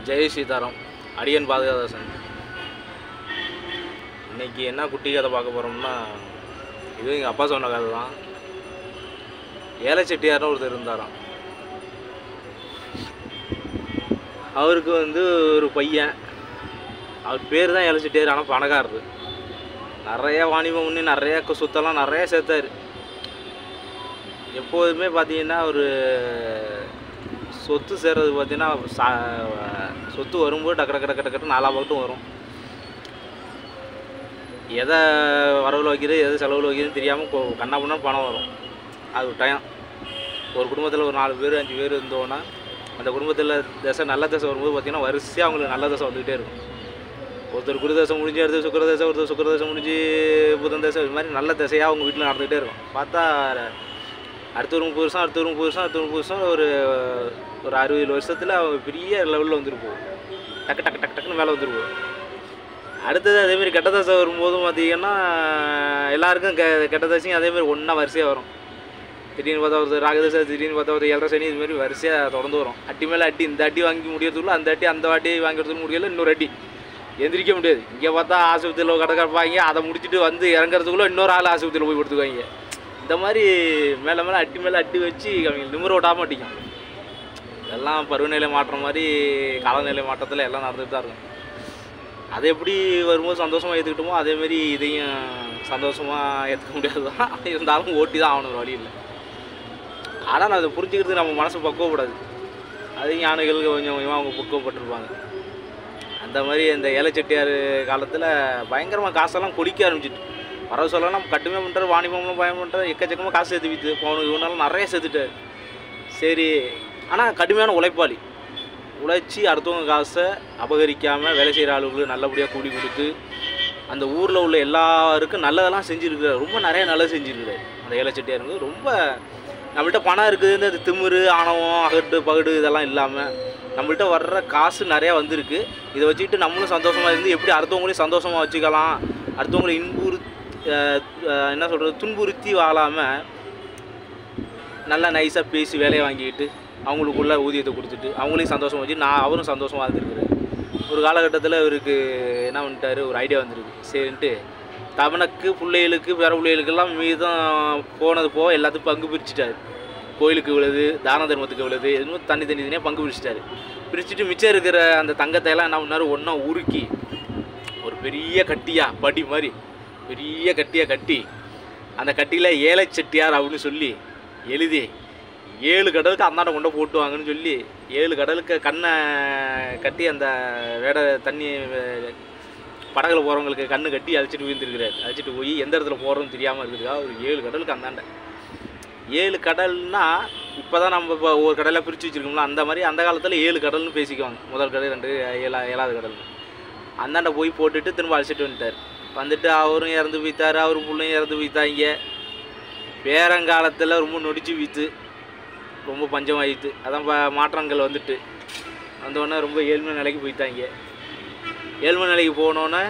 ஜெய் சீதாராம் அடியன் பாதுகாதாசன் இன்னைக்கு என்ன குட்டி கதை பார்க்க போகிறோம்னா இது எங்கள் அப்பா சொன்ன கதை தான் ஏழை செட்டியார்னு ஒருத்தர் இருந்தாராம் அவருக்கு வந்து ஒரு பையன் அவர் பேர் தான் ஏழை செட்டியார் ஆனால் பணக்காரரு நிறைய வாணிபம் பண்ணி நிறைய கு- சொத்தெல்லாம் நிறைய சேர்த்தாரு எப்போதுமே பார்த்தீங்கன்னா ஒரு சொத்து சேர்றது பார்த்தீங்கன்னா சா சொத்து வரும்போது டக்கு டக்கு டக்கு டக்கு நாலா பக்கட்டும் வரும் எதை வரவில் வைக்கிறது எதை செலவில் வைக்கிறதுன்னு தெரியாமல் கண்ணா பண்ணா பணம் வரும் அது ஒரு டைம் ஒரு குடும்பத்தில் ஒரு நாலு பேர் அஞ்சு பேர் இருந்தோன்னா அந்த குடும்பத்தில் தசை நல்ல தசை வரும்போது பார்த்தீங்கன்னா வரிசையாக அவங்களுக்கு நல்ல தசை வந்துக்கிட்டே இருக்கும் ஒருத்தர் குரு தசை முடிஞ்சு அடுத்து சுக்கர தசை ஒருத்தர் சுக்கர தசை முடிஞ்சு புதன் தசை இது மாதிரி நல்ல தசையாக அவங்க வீட்டில் நடந்துகிட்டே இருக்கும் பார்த்தா அடுத்த ஒரு முப்பது வருஷம் அடுத்த ஒரு முப்பது வருஷம் அடுத்த ஒரு முப்பது வருஷம் ஒரு ஒரு அறுபது வருஷத்தில் அவங்க பெரிய லெவலில் வந்துருப்போம் டக்கு டக்கு டக்கு டக்குன்னு மேலே வந்துருப்போம் அடுத்தது அதேமாரி கெட்ட தசை வரும்போதும் பார்த்தீங்கன்னா எல்லாருக்கும் கெ கெட்ட தசையும் அதேமாரி ஒன்றா வரிசையாக வரும் திடீர்னு பார்த்தா ஒருத்தர் ராகதசை திடீர்னு பார்த்தா ஒரு ஏழரை சனி இது மாதிரி வரிசையாக தொடர்ந்து வரும் அட்டி மேலே அட்டி இந்த அட்டி வாங்கி முடியறதுக்குள்ள அந்த அட்டி அந்த வாட்டி வாங்கிறதுக்கு முடியல இன்னொரு அட்டி எந்திரிக்க முடியாது இங்கே பார்த்தா ஆஸ்பத்திரியில் கடை கிடப்பாங்க அதை முடிச்சுட்டு வந்து இறங்குறதுக்குள்ளே இன்னொரு ஆள் ஆஸ்பத்திரியில் போய் படுத்துக்குவாங்க இந்த மாதிரி மேலே மேலே அட்டி மேலே அட்டி வச்சு அவங்க நிமிர விடாம அடிக்கும் இதெல்லாம் பருவநிலை மாற்றம் மாதிரி காலநிலை மாற்றத்தில் எல்லாம் நடந்துட்டு தான் இருக்கும் அதை எப்படி வரும்போது சந்தோஷமாக ஏற்றுக்கிட்டோமோ அதேமாரி இதையும் சந்தோஷமாக ஏற்றுக்க முடியாது தான் இருந்தாலும் ஓட்டி தான் ஆகணும் ஒரு வழி இல்லை ஆனால் நான் அதை புரிஞ்சுக்கிறதுக்கு நம்ம மனசு பக்குவப்படாது அது யானைகளுக்கு கொஞ்சம் கொஞ்சமாக அவங்க பக்குவப்பட்டிருப்பாங்க அந்த மாதிரி இந்த ஏழை செட்டியார் காலத்தில் பயங்கரமாக காசெல்லாம் கொடிக்க ஆரம்பிச்சிட்டு வரவு சொல்லலாம் கட்டுமே பண்ணுறாரு வாணிபம்லாம் பயம் பண்ணுறாரு எக்கச்சக்கமாக காசு சேர்த்து விற்று போனது இவனாலும் நிறைய சேர்த்துட்டாரு சரி ஆனால் கடுமையான உழைப்பாளி உழைச்சி அடுத்தவங்க காசை அபகரிக்காமல் வேலை செய்கிற ஆளுங்களுக்கு நல்லபடியாக கூலி கொடுத்து அந்த ஊரில் உள்ள எல்லாருக்கும் நல்லதெல்லாம் செஞ்சுருக்கிறார் ரொம்ப நிறைய நல்லது செஞ்சுருக்கிறார் அந்த ஏழை செட்டியார் வந்து ரொம்ப நம்மள்ட்ட பணம் இருக்குது இந்த திமிரு ஆணவம் அகட்டு பகடு இதெல்லாம் இல்லாமல் நம்மள்ட்ட வர்ற காசு நிறையா வந்திருக்கு இதை வச்சுக்கிட்டு நம்மளும் சந்தோஷமாக இருந்து எப்படி அடுத்தவங்களையும் சந்தோஷமாக வச்சுக்கலாம் அடுத்தவங்களை இன்புறு அஹ், அஹ், என்ன சொல்கிறது துன்புறுத்தி வாழாமல் நல்லா நைஸாக பேசி வேலையை வாங்கிக்கிட்டு அவங்களுக்குள்ள ஊதியத்தை கொடுத்துட்டு அவங்களையும் சந்தோஷமா வச்சு நான் அவரும் சந்தோஷமாக இருந்திருக்கிறாரு ஒரு காலகட்டத்தில் இவருக்கு என்ன பண்ணிட்டாரு ஒரு ஐடியா வந்திருக்கு சரின்ட்டு தவனுக்கு பிள்ளைகளுக்கு வேற பிள்ளைகளுக்கெல்லாம் மீதம் போனது போக எல்லாத்துக்கும் பங்கு பிரிச்சுட்டாரு கோயிலுக்கு இவ்வளவு தான தர்மத்துக்கு இவ்வளவு எதுவும் தனி தனி தனியாக பங்கு பிரிச்சுட்டாரு பிரிச்சுட்டு மிச்சம் இருக்கிற அந்த தங்கத்தை எல்லாம் என்ன பண்ணாரு ஒன்றா உருக்கி ஒரு பெரிய கட்டியா படி மாதிரி பெரிய கட்டியா கட்டி அந்த கட்டியில் ஏழை செட்டியார் அப்படின்னு சொல்லி எழுதி ஏழு கடலுக்கு அந்தாண்ட கொண்டு போட்டு வாங்கன்னு சொல்லி ஏழு கடலுக்கு கண்ணை கட்டி அந்த வேட தண்ணி வே- படகுல போகிறவங்களுக்கு கண்ணு கட்டி அழைச்சிட்டு போயிருந்துருக்கிறார் அழைச்சிட்டு போய் எந்த இடத்துல போகிறோன்னு தெரியாமல் இருக்குதுக்கா ஒரு ஏழு கடலுக்கு அந்தாண்ட ஏழு கடல்னா இப்போ தான் நம்ம இப்போ ஒரு கடலை பிரித்து வச்சுருக்கோம்ல அந்த மாதிரி அந்த காலத்தில் ஏழு கடல்னு பேசிக்குவாங்க முதல் கடல் ரெண்டு ஏழா ஏழாவது கடல்னு அந்தாண்ட போய் போட்டுட்டு திரும்ப அழைச்சிட்டு வந்துட்டார் வந்துட்டு அவரும் இறந்து போய்த்தார் அவர் பிள்ளையும் இறந்து போய்த்தாங்க பேரங்காலத்தில் ரொம்ப நொடிச்சு வீத்து ரொம்ப பஞ்சம் ஆயிடுத்து அதான் ப- மாற்றங்கள் வந்துட்டு வந்தோடனே ரொம்ப ஏழ்மை நிலைக்கு போய்த்தாங்க ஏழ்மை நிலைக்கு போனோன்னே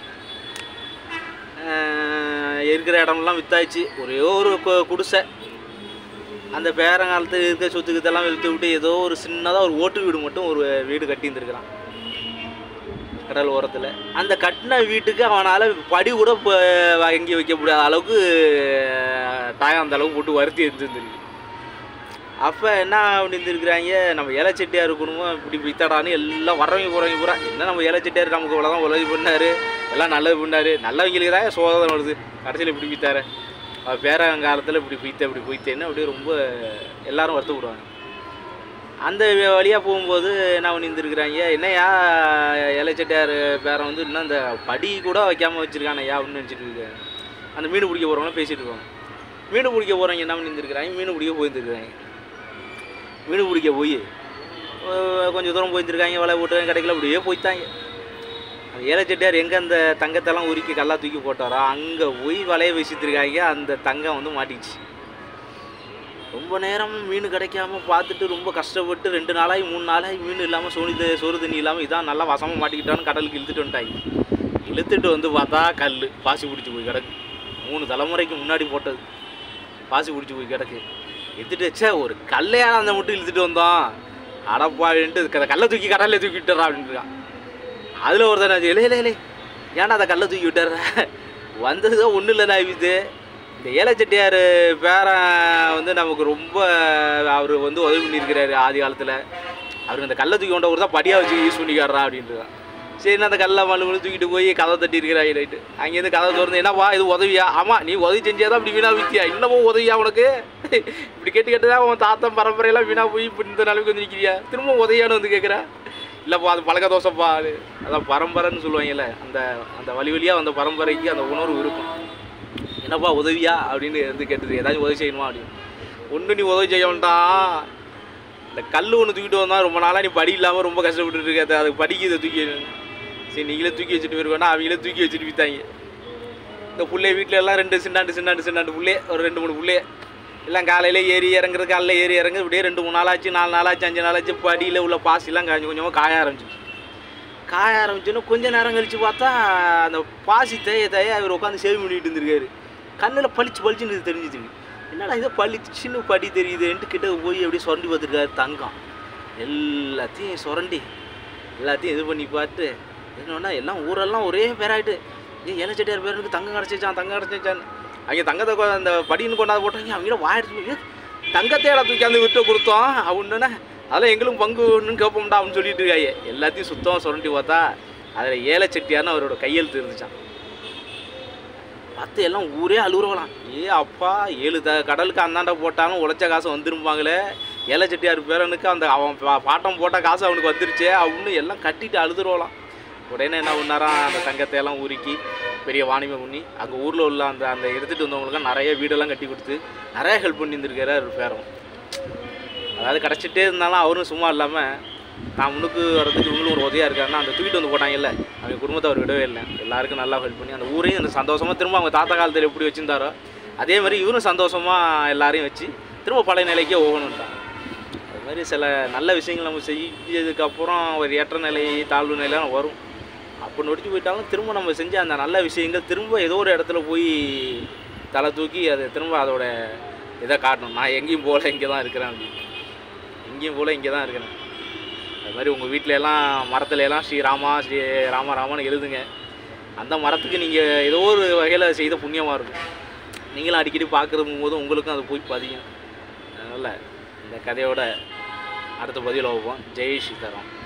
இருக்கிற இடமெல்லாம் வித்தாச்சு ஒரே ஒரு கு- குடிசை அந்த பேரங்காலத்தில் இருக்கிற சொத்துக்கு இதெல்லாம் விற்று விட்டு ஏதோ ஒரு சின்னதாக ஒரு ஓட்டு வீடு மட்டும் ஒரு வீடு கட்டி இருந்திருக்கிறான் கடல் ஓரத்தில் அந்த கட்டின வீட்டுக்கு அவனால் படி கூட இப்போ வாங்கி வைக்க முடியாத அளவுக்கு தாயம் அந்த அளவுக்கு போட்டு வருத்தி இருந்துருக்கு அப்போ என்ன பண்ணியிருந்துருக்குறாங்க நம்ம ஏழை செட்டியார் குடும்பம் இப்படி வித்தடான்னு எல்லாம் வர்றவங்க போகிறவங்க பூரா என்ன நம்ம ஏழை செட்டியார் நமக்கு இவ்வளோதான் உதவி பண்ணாரு எல்லாம் நல்லது பண்ணாரு நல்லவங்களுக்கு தான் சோதனை வருது கடைசியில் இப்படி வித்தாரு அவர் பேரங்காலத்தில் இப்படி பிய்த்த இப்படி பிய்த்தேன்னு அப்படியே ரொம்ப எல்லாரும் வருத்தப்படுவாங்க அந்த வழியாக போகும்போது என்ன பண்ணியிருந்துருக்குறாங்க என்னையா இலைச்சட்டியார் பேரன் வந்து இன்னும் அந்த படி கூட வைக்காமல் வச்சுருக்கானே ஐயா அப்படின்னு நினச்சிட்டு இருக்காங்க அந்த மீன் பிடிக்க போகிறவங்களாம் பேசிகிட்டு இருக்காங்க மீன் பிடிக்க போகிறவங்க என்ன பண்ணியிருந்துருக்குறாங்க மீன் பிடிக்க போயிருந்துருக்காங்க மீன் பிடிக்க போய் அஹ் கொஞ்சம் தூரம் போயிருந்துருக்காங்க வலை போட்டு கிடைக்கல அப்படியே போய்த்தாங்க அந்த ஏழைச்செட்டியார் எங்கே அந்த தங்கத்தெல்லாம் உருக்கி கல்லா தூக்கி போட்டாரோ அங்கே போய் வலையை வீசித்துருக்காங்க அந்த தங்கம் வந்து மாட்டிக்கிச்சு ரொம்ப நேரம் மீன் கிடைக்காம பார்த்துட்டு ரொம்ப கஷ்டப்பட்டு ரெண்டு நாளாகி மூணு நாளாகி மீன் இல்லாமல் சோனி த- சோறு தண்ணி இல்லாமல் இதான் நல்லா வசமாக மாட்டிக்கிட்டான்னு கடலுக்கு இழுத்துட்டு வந்துட்டாங்க இழுத்துட்டு வந்து பார்த்தா கல் பாசி பிடிச்சி போய் கிடக்கு மூணு தலைமுறைக்கு முன்னாடி போட்டது பாசி பிடிச்சி போய் கிடக்கு எடுத்துட்டு வச்சா ஒரு கல்லையான அந்த மட்டும் இழுத்துட்டு வந்தோம் அடப்பாவின்ட்டு அந்த கல்லை தூக்கி கடலில் தூக்கி விட்டுறா அப்படின்ட்டுருக்கான் அதில் ஒருத்தன் இல்லை இல்லை இல்லை ஏன்டா அதை கல்லை தூக்கி விட்டுற வந்தது ஒன்றும் இல்லைண்ணா இது இந்த ஏழை செட்டியார் பேரன் வந்து நமக்கு ரொம்ப அவர் வந்து உதவி பண்ணியிருக்கிறாரு ஆதி காலத்தில் அவருக்கு அந்த கல்லை தூக்கி கொண்டவர் தான் படியாக வச்சு யூஸ் பண்ணிக்காரா அப்படின்ட்டுருக்கான் சரி அந்த கல்லை மண்ணு மண்ணு தூக்கிட்டு போய் கதை தட்டி இருக்கிறாங்க ரைட்டு அங்கேருந்து கதை திறந்து என்னப்பா இது உதவியா ஆமாம் நீ உதவி செஞ்சாதான் அப்படி வீணா வித்தியா இன்னமும் உதவியா உனக்கு இப்படி கேட்டு கேட்டு தான் உன் தாத்தன் பரம்பரையெல்லாம் வீணா போய் இப்படி இந்த நிலைமைக்கு வந்து நிற்கிறியா திரும்ப உதவியான்னு வந்து கேட்குறா இல்லைப்பா அது பழக்க தோசைப்பா அது அதான் பரம்பரைன்னு சொல்லுவாங்கல்ல அந்த அந்த வழி வழியாக வந்த பரம்பரைக்கு அந்த உணர்வு இருக்கும் என்னப்பா உதவியா அப்படின்னு வந்து கேட்டுது ஏதாச்சும் உதவி செய்யணுமா அப்படின்னு ஒன்று நீ உதவி செய்ய வேண்டாம் இந்த கல் ஒன்று தூக்கிட்டு வந்தால் ரொம்ப நாளாக நீ படி இல்லாமல் ரொம்ப கஷ்டப்பட்டுட்டு இருக்காது அதுக்கு படிக்கு இதை தூக்கி சரி நீங்களே தூக்கி வச்சுட்டு போயிருக்கோன்னா அவங்களே தூக்கி வச்சுட்டு வித்தாங்க இந்த புள்ளைய வீட்டில் எல்லாம் ரெண்டு சின்னாண்டு சின்னாண்டு சின்னாண்டு புள்ளே ஒரு ரெண்டு மூணு புள்ளே எல்லாம் காலையில் ஏறி இறங்குறது காலையில் ஏறி இறங்கு இப்படியே ரெண்டு மூணு நாளாச்சு நாலு நாளாச்சு அஞ்சு நாளாச்சு படியில் உள்ள பாசிலாம் கொஞ்சம் கொஞ்சமாக காய ஆரம்பிச்சிச்சு காய ஆரம்பிச்சோன்னா கொஞ்ச நேரம் கழிச்சு பார்த்தா அந்த பாசி தேய தேய அவர் உட்காந்து சேவ் பண்ணிட்டு இருந்திருக்காரு கண்ணில் பளிச்சு பளிச்சுன்னு இது தெரிஞ்சுது என்னடா இதை பளிச்சுன்னு படி தெரியுதுன்ட்டு கிட்ட போய் அப்படியே சுரண்டி பார்த்துருக்காரு தங்கம் எல்லாத்தையும் சுரண்டி எல்லாத்தையும் இது பண்ணி பார்த்து என்னன்னா எல்லாம் ஊரெல்லாம் ஒரே பேராயிட்டு ஏ ஏழை செட்டியார் பேருக்கு தங்கம் கிடச்சிச்சான் தங்கம் கிடச்சிச்சான் அவங்க தங்கத்தை கொ- அந்த படின்னு கொண்டாந்து போட்டாங்க அவங்கள வாயிடுச்சு தங்கத்தை தூக்கி அந்த விட்டு கொடுத்தோம் அவனுன்னா அதெல்லாம் எங்களும் பங்கு ஒன்றுன்னு கேட்போம்டா அப்படின்னு சொல்லிட்டு இருக்காங்க எல்லாத்தையும் சுத்தமாக சுரண்டி பார்த்தா அதில் ஏழை செட்டியார்னு அவரோட கையெழுத்து இருந்துச்சான் பார்த்து எல்லாம் ஊரே அழுகுறவலாம் ஏ அப்பா ஏழு த கடலுக்கு அந்தாண்ட போட்டாலும் உழைச்ச காசு வந்துருப்பாங்களே ஏழை செட்டியார் பேரனுக்கு அந்த அவன் பா- பாட்டம் போட்ட காசு அவனுக்கு வந்துருச்சே அப்படின்னு எல்லாம் கட்டிட்டு அழுதுருவலாம் உடனே என்ன பண்ணாராம் அந்த தங்கத்தை எல்லாம் உருக்கி பெரிய வாணிபம் பண்ணி அங்கே ஊரில் உள்ள அந்த அந்த எடுத்துகிட்டு வந்தவங்களுக்கு நிறைய வீடெல்லாம் கட்டி கொடுத்து நிறைய ஹெல்ப் பண்ணி இருந்திருக்காரு அவர் பேரன் அதாவது கிடச்சிட்டே இருந்தாலும் அவரும் சும்மா இல்லாமல் நான் முன்னுக்கு வரதுக்கு இவங்களும் ஒரு உதவியாக இருக்காருன்னா அந்த தூக்கிட்டு வந்து போட்டாங்கல்ல அவங்க குடும்பத்தை அவர் விடவே இல்லை எல்லாருக்கும் நல்லா ஹெல்ப் பண்ணி அந்த ஊரையும் அந்த சந்தோஷமாக திரும்ப அவங்க தாத்தா காலத்தில் எப்படி வச்சுருந்தாரோ அதே மாதிரி இவரும் சந்தோஷமாக எல்லாரையும் வச்சு திரும்ப பழைய நிலைக்கே போகணுன்ட்டாங்க அது மாதிரி சில நல்ல விஷயங்கள் நம்ம செஞ்சதுக்கப்புறம் ஒரு ஏற்ற நிலை தாழ்வு நிலையெல்லாம் வரும் அப்போ நொடிச்சு போயிட்டாலும் திரும்ப நம்ம செஞ்ச அந்த நல்ல விஷயங்கள் திரும்ப ஏதோ ஒரு இடத்துல போய் தலை தூக்கி அது திரும்ப அதோட இதை காட்டணும் நான் எங்கேயும் போகல இங்கே தான் இருக்கிறேன் அப்படின்னு எங்கேயும் போகல இங்கே தான் இருக்கிறேன் அது மாதிரி உங்கள் வீட்டில எல்லாம் மரத்துல எல்லாம் ஸ்ரீ ராமா ஸ்ரீ ராம ராமான்னு எழுதுங்க அந்த மரத்துக்கு நீங்கள் ஏதோ ஒரு வகையில் செய்த புண்ணியமாக இருக்கும் நீங்களும் அடிக்கடி பார்க்குறது போது உங்களுக்கும் அது போய் பதியும் அதனால் இந்த கதையோட அடுத்த பதிவில் வைப்போம் ஜெய் சீதாராம்